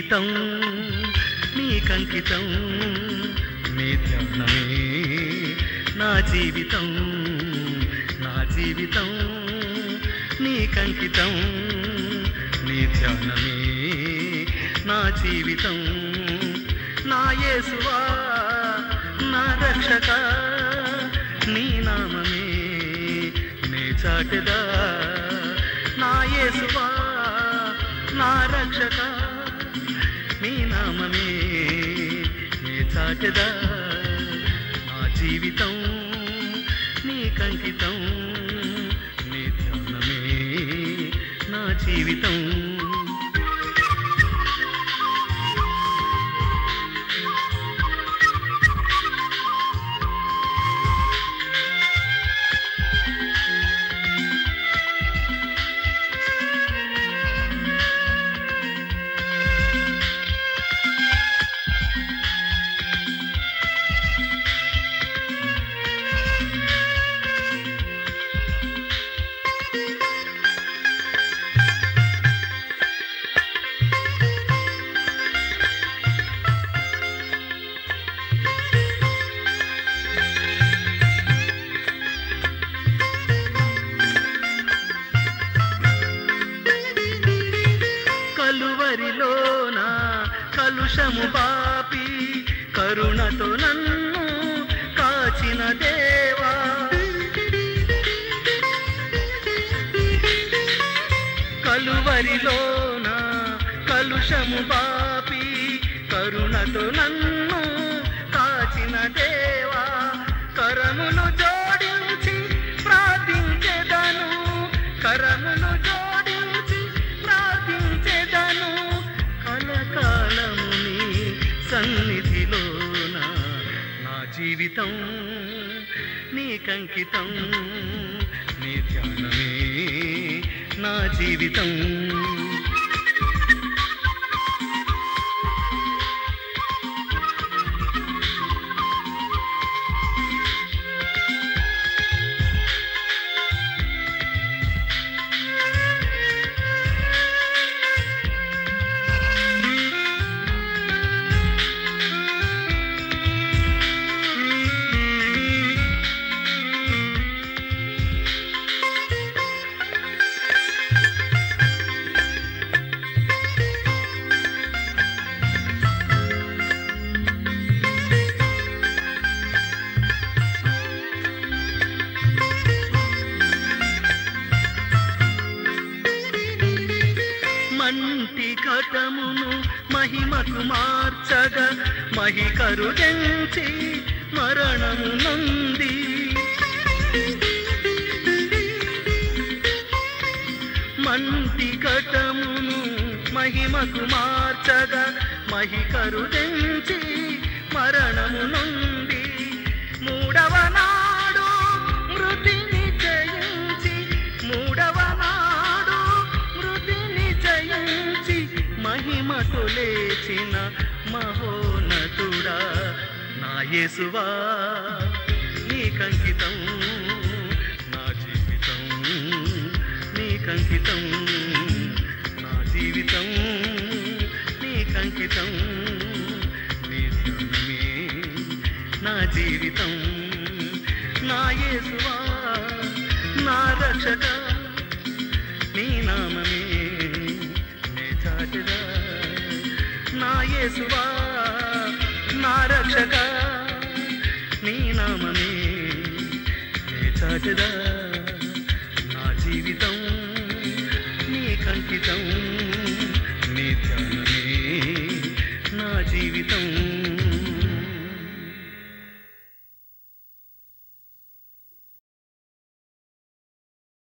జీవితం నీకంకితం నీ ధ్యానమే నా జీవితం నా జీవితం నీకంకితం నీ ధ్యానమే నా జీవితం నా యేసువా నా రక్షక నీ నామమే నే చాటెదా నా యేసువా నా రక్షక నీ నామమే నే చాటెదా నా జీవితం నీకంకితం నీ ధ్యానమే నా జీవితం కలువరిలోన కలుషము పాపి కరుణతో నన్ను కాచిన దేవా కలువరిలోన కలుషము పాపి కరుణతో నన్ను కాచిన దేవా కరములు జోడించి ప్రార్థించెదను కరములు జోడించి ప్రార్థించెదను కలకాలము నీ సన్నిధిలోన నా జీవితం నీకంకితం నీ ధ్యానమే నా జీవితం మంటి ఘటమును మహిమకు మార్చగా మహికరు జంచి మరణము నంది మంటి ఘటమును మహిమకు మార్చగా మహికరు జంచి మరణము నుండి మూడవ నాడు మృతిని జయించి మూడవ నాడు మృతిని జయించి మహిమకు లేచిన మహోనతుడా నా యేసువా నీకంకితం నా జీవితం నీకంకితం నా జీవితం నీకంకితం నీ ధ్యానమే నా జీవితం నా యేసువా నా రక్షక నీ నామమే నే చాటుగా నా యేసువా నా రక్షక నీ నామమే నే చాటుగా నా జీవితం నీకంకితం